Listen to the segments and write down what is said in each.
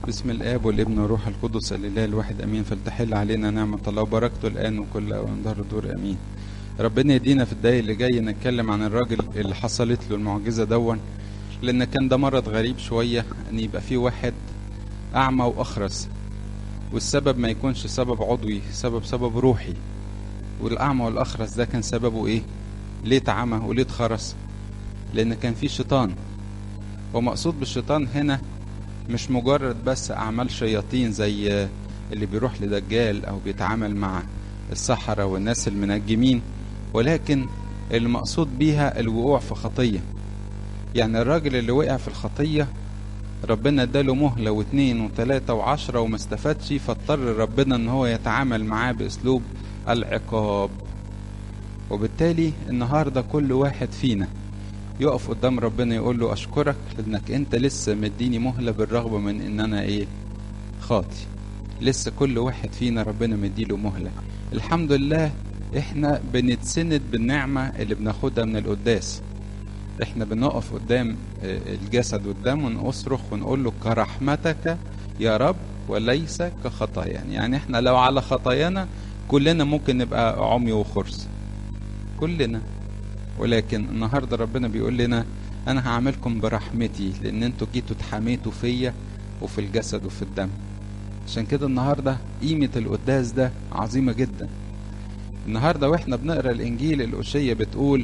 بسم الآب والابن والروح القدس الإله الواحد أمين فلتحل علينا نعمة الله وبركته الآن وكل أوان ظهر دور أمين ربنا يدينا في الدقايق اللي جاي نتكلم عن الراجل اللي حصلت له المعجزة دون لأن كان ده مرض غريب شوية أن يبقى فيه واحد أعمى وأخرس والسبب ما يكونش سبب عضوي سبب سبب روحي والأعمى والأخرس ده كان سببه إيه؟ ليه اتعمى وليه اتخرس؟ لأن كان في شيطان ومقصود بالشيطان هنا مش مجرد بس أعمال شياطين زي اللي بيروح لدجال أو بيتعامل مع السحرة والناس المنجمين ولكن المقصود بيها الوقوع في خطية يعني الراجل اللي وقع في الخطية ربنا اداله مهلة واثنين وثلاثة وعشرة وما استفادش فاضطر ربنا ان هو يتعامل معاه باسلوب العقاب وبالتالي النهاردة كل واحد فينا يقف قدام ربنا يقول له اشكرك لانك انت لسه مديني مهله بالرغم من ان انا ايه خاطي لسه كل واحد فينا ربنا مديله مهله الحمد لله احنا بنتسند بالنعمه اللي بناخدها من القداس احنا بنقف قدام الجسد قدام ونصرخ ونقول له كرحمتك يا رب وليس كخطايانا يعني احنا لو على خطايانا كلنا ممكن نبقى عمي وخرس كلنا ولكن النهارده ربنا بيقول لنا انا هعملكم برحمتي لان انتوا جيتوا اتحميتوا فيا وفي الجسد وفي الدم عشان كده النهارده قيمه القداس ده عظيمه جدا النهارده واحنا بنقرا الانجيل القشيه بتقول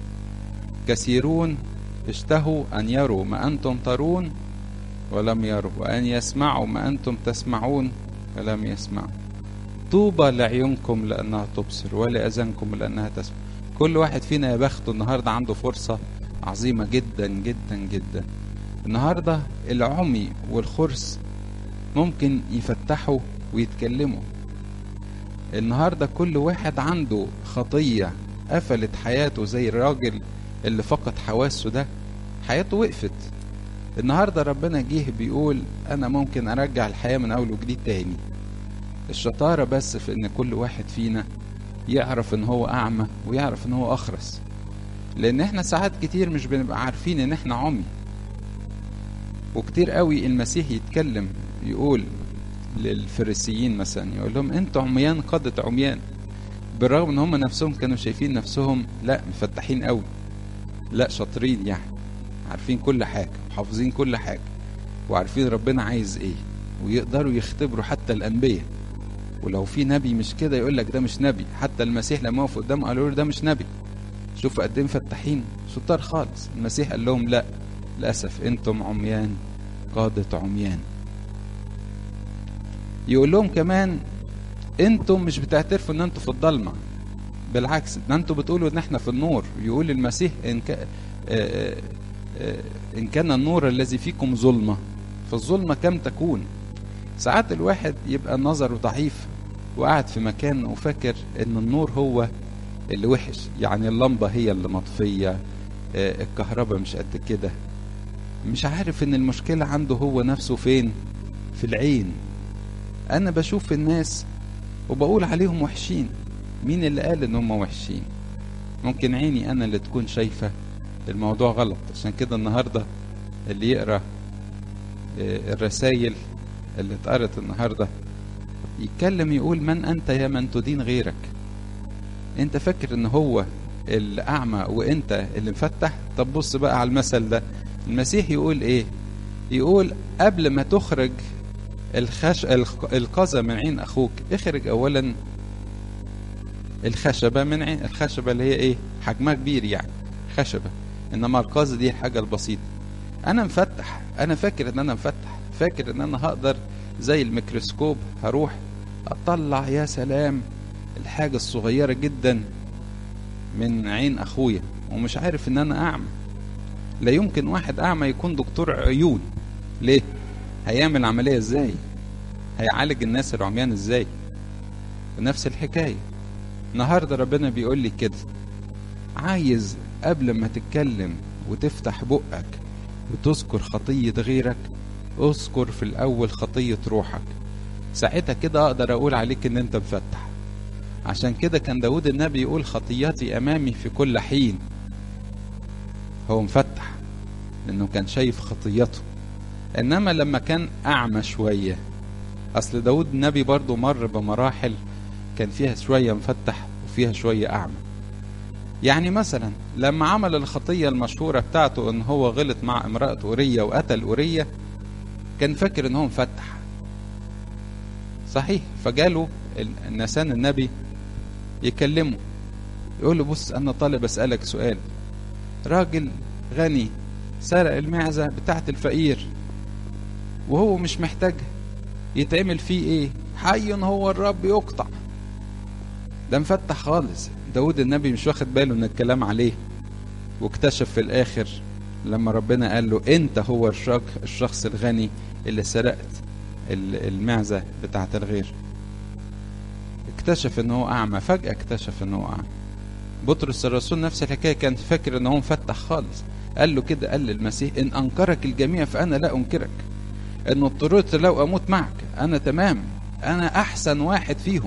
كثيرون اشتهوا ان يروا ما انتم ترون ولم يروا وان يسمعوا ما انتم تسمعون ولم يسمعوا طوبى لعيونكم لانها تبصر ولاذانكم لانها تسمع كل واحد فينا يا بخته النهارده عنده فرصة عظيمة جدا جدا جدا النهارده العمي والخرس ممكن يفتحوا ويتكلموا النهارده كل واحد عنده خطية قفلت حياته زي الراجل اللي فقد حواسه ده حياته وقفت النهارده ربنا جه بيقول انا ممكن ارجع الحياة من اول وجديد تاني الشطارة بس في ان كل واحد فينا يعرف ان هو اعمى ويعرف ان هو اخرس لان احنا ساعات كتير مش بنبقى عارفين ان احنا عمي وكتير قوي المسيح يتكلم يقول للفريسيين مثلا يقول لهم انتوا عميان قادة عميان بالرغم ان هم نفسهم كانوا شايفين نفسهم لا مفتحين قوي لا شاطرين يعني عارفين كل حاجة وحافظين كل حاجة وعارفين ربنا عايز ايه ويقدروا يختبروا حتى الانبياء ولو في نبي مش كده يقول لك ده مش نبي حتى المسيح لما وقف قدامه قالوا له ده مش نبي شوف قد ايه مفتحين شطار خالص المسيح قال لهم لا للاسف انتم عميان قادة عميان يقول لهم كمان انتم مش بتعترفوا ان انتم في الضلمة بالعكس ده انتم بتقولوا ان احنا في النور يقول المسيح ان كان ان كان النور الذي فيكم ظلمة فالظلمة كم تكون ساعات الواحد يبقى نظره ضعيف وقاعد في مكان وفاكر ان النور هو اللي وحش يعني اللمبة هي اللي مطفية الكهرباء مش قد كده مش عارف ان المشكلة عنده هو نفسه فين في العين انا بشوف الناس وبقول عليهم وحشين مين اللي قال ان هم وحشين ممكن عيني انا اللي تكون شايفة الموضوع غلط عشان كده النهاردة اللي يقرأ الرسائل اللي اتقرت النهارده يتكلم يقول من انت يا من تدين غيرك انت فاكر ان هو الاعمى وانت اللي مفتح طب بص بقى على المثل ده المسيح يقول ايه يقول قبل ما تخرج الخش القذى من عين اخوك اخرج اولا الخشبه من عين الخشبه اللي هي ايه حجمها كبير يعني خشبه انما القذى دي الحاجه البسيطه انا مفتح انا فاكر ان انا مفتح فاكر ان انا هقدر زي الميكروسكوب هروح اطلع يا سلام الحاجة الصغيرة جدا من عين اخويا ومش عارف ان انا اعمى لا يمكن واحد اعمى يكون دكتور عيون ليه هيعمل عملية ازاي هيعالج الناس العميان ازاي نفس الحكاية النهاردة ربنا بيقول لي كده عايز قبل ما تتكلم وتفتح بقك وتذكر خطية غيرك اذكر في الاول خطية روحك ساعتها كده اقدر اقول عليك ان انت مفتح عشان كده كان داود النبي يقول خطياتي امامي في كل حين هو مفتح لانه كان شايف خطيته انما لما كان اعمى شويه اصل داود النبي برضه مر بمراحل كان فيها شويه مفتح وفيها شويه اعمى يعني مثلا لما عمل الخطيه المشهوره بتاعته ان هو غلط مع امراه اوريه وقتل اوريه كان فاكر ان هو مفتح صحيح فجاله نسان النبي يكلمه يقول له بص انا طالب اسالك سؤال راجل غني سرق المعزه بتاعت الفقير وهو مش محتاجها يتعمل فيه ايه حي هو الرب يقطع ده مفتح خالص داود النبي مش واخد باله ان الكلام عليه واكتشف في الاخر لما ربنا قال له انت هو الشخص الغني اللي سرقت المعزة بتاعة الغير اكتشف ان هو اعمى فجأة اكتشف ان هو اعمى بطرس الرسول نفس الحكاية كان فاكر ان هو مفتح خالص قال له كده قال للمسيح ان انكرك الجميع فانا لا انكرك ان اضطررت لو اموت معك انا تمام انا احسن واحد فيهم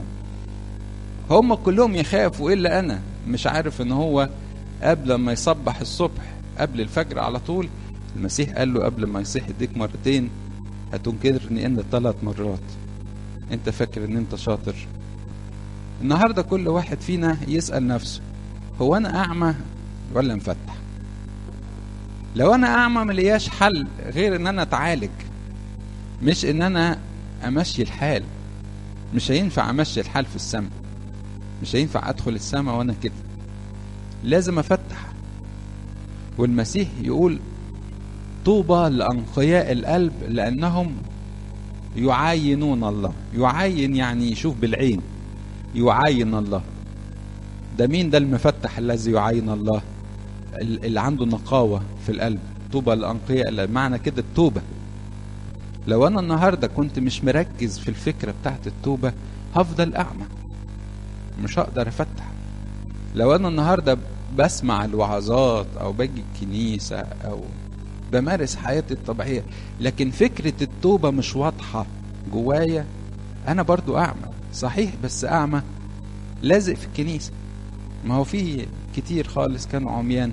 هم كلهم يخافوا الا انا مش عارف ان هو قبل ما يصبح الصبح قبل الفجر على طول المسيح قال له قبل ما يصيح يديك مرتين هتنكرني ان ثلاث مرات انت فاكر ان انت شاطر النهارده كل واحد فينا يسال نفسه هو انا اعمى ولا مفتح لو انا اعمى ملياش حل غير ان انا اتعالج مش ان انا امشي الحال مش هينفع امشي الحال في السماء مش هينفع ادخل السماء وانا كده لازم افتح والمسيح يقول طوبى لانقياء القلب لانهم يعاينون الله يعاين يعني يشوف بالعين يعاين الله ده مين ده المفتح الذي يعاين الله اللي عنده نقاوة في القلب طوبى لأنقياء معنى كده التوبة لو أنا النهاردة كنت مش مركز في الفكرة بتاعت التوبة هفضل أعمى مش هقدر أفتح لو أنا النهاردة بسمع الوعظات أو باجي الكنيسة أو بمارس حياتي الطبيعية لكن فكرة التوبة مش واضحة جوايا أنا برضو أعمى صحيح بس أعمى لازق في الكنيسة ما هو في كتير خالص كانوا عميان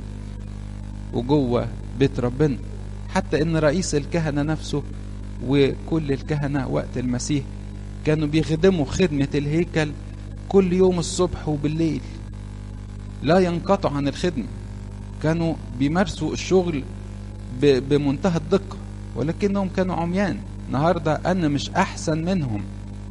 وجوه بيت ربنا حتى ان رئيس الكهنة نفسه وكل الكهنة وقت المسيح كانوا بيخدموا خدمة الهيكل كل يوم الصبح وبالليل لا ينقطعوا عن الخدمة كانوا بيمارسوا الشغل بمنتهى الدقة ولكنهم كانوا عميان النهاردة أنا مش أحسن منهم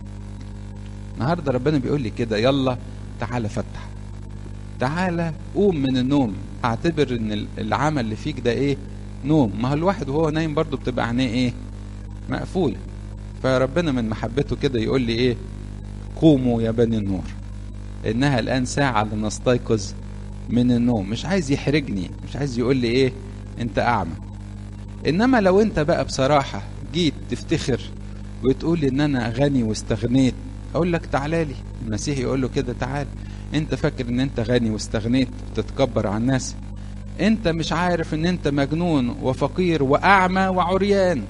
النهاردة ربنا بيقول لي كده يلا تعالى فتح تعالى قوم من النوم اعتبر ان العمل اللي فيك ده ايه نوم ما هو الواحد وهو نايم برضه بتبقى عينيه ايه مقفولة فربنا من محبته كده يقول لي ايه قوموا يا بني النور انها الان ساعة لنستيقظ من النوم مش عايز يحرجني مش عايز يقول لي ايه انت اعمى انما لو انت بقى بصراحة جيت تفتخر وتقول ان انا غني واستغنيت اقول لك تعالى لي المسيح يقول له كده تعال انت فاكر ان انت غني واستغنيت وتتكبر على الناس انت مش عارف ان انت مجنون وفقير واعمى وعريان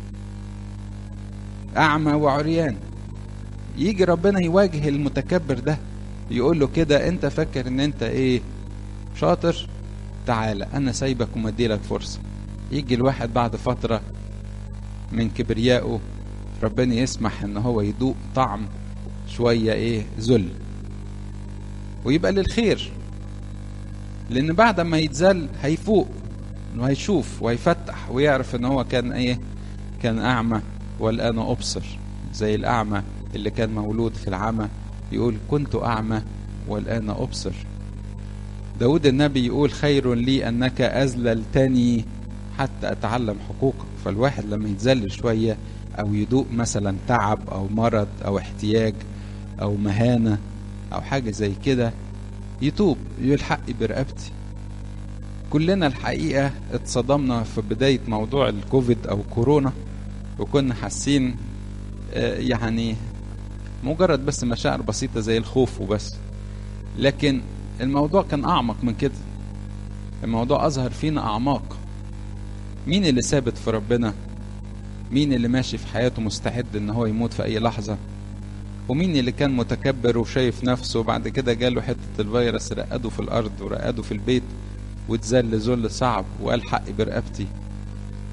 اعمى وعريان يجي ربنا يواجه المتكبر ده يقول له كده انت فاكر ان انت ايه شاطر تعالى انا سايبك ومديلك فرصة يجي الواحد بعد فترة من كبريائه ربنا يسمح ان هو يدوق طعم شوية ايه ذل ويبقى للخير لان بعد ما يتذل هيفوق انه هيشوف وهيفتح ويعرف ان هو كان ايه كان اعمى والان ابصر زي الاعمى اللي كان مولود في العمى يقول كنت اعمى والان ابصر داود النبي يقول خير لي انك اذللتني حتى اتعلم حقوقك فالواحد لما يتذل شويه او يدوق مثلا تعب او مرض او احتياج او مهانه او حاجه زي كده يتوب يلحق برقبتي كلنا الحقيقه اتصدمنا في بدايه موضوع الكوفيد او كورونا وكنا حاسين يعني مجرد بس مشاعر بسيطه زي الخوف وبس لكن الموضوع كان اعمق من كده الموضوع اظهر فينا اعماق مين اللي ثابت في ربنا مين اللي ماشي في حياته مستعد ان هو يموت في اي لحظه ومين اللي كان متكبر وشايف نفسه وبعد كده جاله حته الفيروس رقده في الارض ورقده في البيت واتذل ذل صعب وقال حقي برقبتي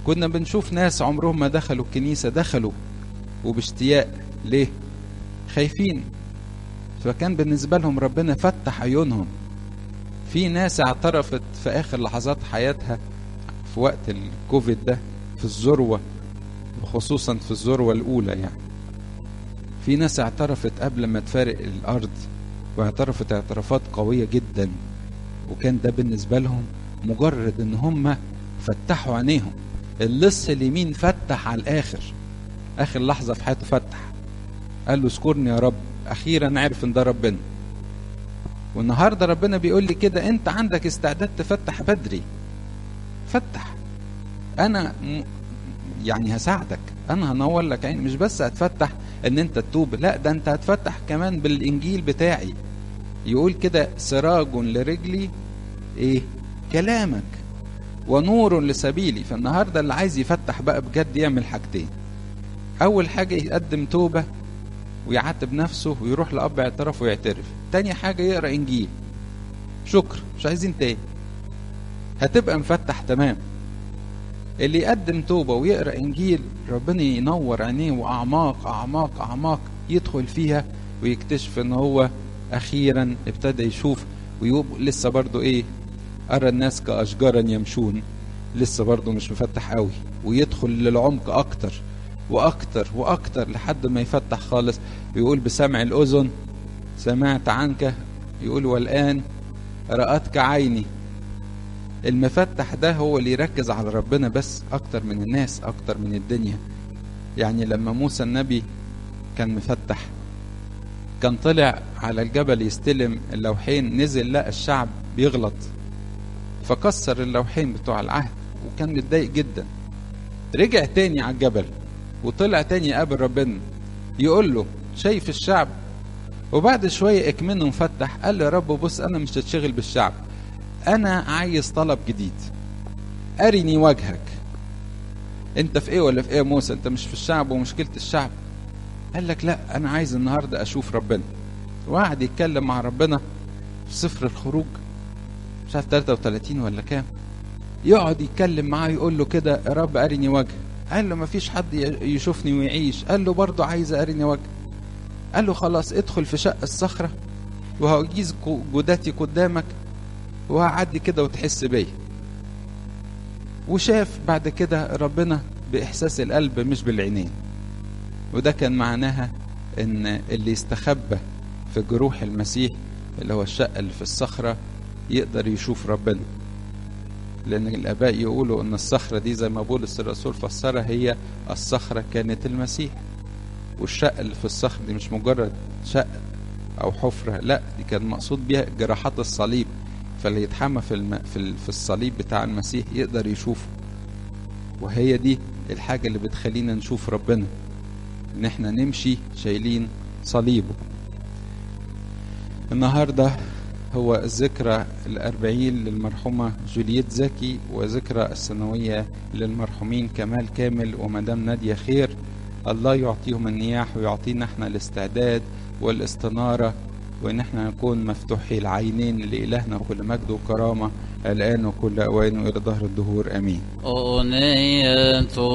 كنا بنشوف ناس عمرهم ما دخلوا الكنيسة دخلوا وباشتياق ليه خايفين فكان بالنسبة لهم ربنا فتح عيونهم في ناس اعترفت في آخر لحظات حياتها في وقت الكوفيد ده في الذروة وخصوصا في الذروة الأولى يعني في ناس اعترفت قبل ما تفارق الأرض واعترفت اعترافات قوية جدا وكان ده بالنسبة لهم مجرد ان هم فتحوا عينيهم اللص اليمين فتح على الآخر آخر لحظة في حياته فتح قال له اذكرني يا رب أخيرا عرف ان ده ربنا والنهارده ربنا بيقول لي كده انت عندك استعداد تفتح بدري فتح انا م... يعني هساعدك انا هنور لك عين مش بس هتفتح ان انت تتوب لا ده انت هتفتح كمان بالانجيل بتاعي يقول كده سراج لرجلي ايه كلامك ونور لسبيلي فالنهارده اللي عايز يفتح بقى بجد يعمل حاجتين اول حاجه يقدم توبه ويعاتب نفسه ويروح لاب اعتراف ويعترف تاني حاجه يقرا انجيل شكر مش عايزين تاني هتبقى مفتح تمام اللي يقدم توبة ويقرأ إنجيل ربنا ينور عينيه وأعماق أعماق أعماق يدخل فيها ويكتشف إن هو أخيرا ابتدى يشوف ويوب لسه برضو إيه أرى الناس كأشجارا يمشون لسه برضو مش مفتح قوي ويدخل للعمق أكتر وأكتر وأكتر لحد ما يفتح خالص ويقول بسمع الأذن سمعت عنك يقول والآن رأتك عيني المفتح ده هو اللي يركز على ربنا بس اكتر من الناس اكتر من الدنيا يعني لما موسى النبي كان مفتح كان طلع على الجبل يستلم اللوحين نزل لقى الشعب بيغلط فكسر اللوحين بتوع العهد وكان متضايق جدا رجع تاني على الجبل وطلع تاني يقابل ربنا يقول له شايف الشعب وبعد شوية اكمنه مفتح قال له يا رب بص انا مش هتشغل بالشعب انا عايز طلب جديد ارني وجهك انت في ايه ولا في ايه يا موسى انت مش في الشعب ومشكله الشعب قال لك لا انا عايز النهارده اشوف ربنا وقعد يتكلم مع ربنا في سفر الخروج مش عارف 33 ولا كام يقعد يتكلم معاه يقول له كده يا رب ارني وجهك قال له ما فيش حد يشوفني ويعيش قال له برضه عايز ارني وجهك قال له خلاص ادخل في شق الصخره وهجيز جداتي قدامك وهعدي كده وتحس بيا وشاف بعد كده ربنا بإحساس القلب مش بالعينين وده كان معناها ان اللي يستخبى في جروح المسيح اللي هو الشق اللي في الصخرة يقدر يشوف ربنا لأن الآباء يقولوا إن الصخرة دي زي ما بولس الرسول فسرها هي الصخرة كانت المسيح والشق اللي في الصخر دي مش مجرد شق أو حفرة لا دي كان مقصود بيها جراحات الصليب فاللي يتحمى في الم... في, ال... في الصليب بتاع المسيح يقدر يشوفه وهي دي الحاجة اللي بتخلينا نشوف ربنا ان احنا نمشي شايلين صليبه النهاردة هو الذكرى الأربعين للمرحومة جولييت زكي وذكرى السنوية للمرحومين كمال كامل ومدام نادية خير الله يعطيهم النياح ويعطينا احنا الاستعداد والاستنارة وان احنا نكون مفتوحي العينين لإلهنا وكل مجد وكرامة الآن وكل أوان وإلى ظهر الدهور آمين أغنية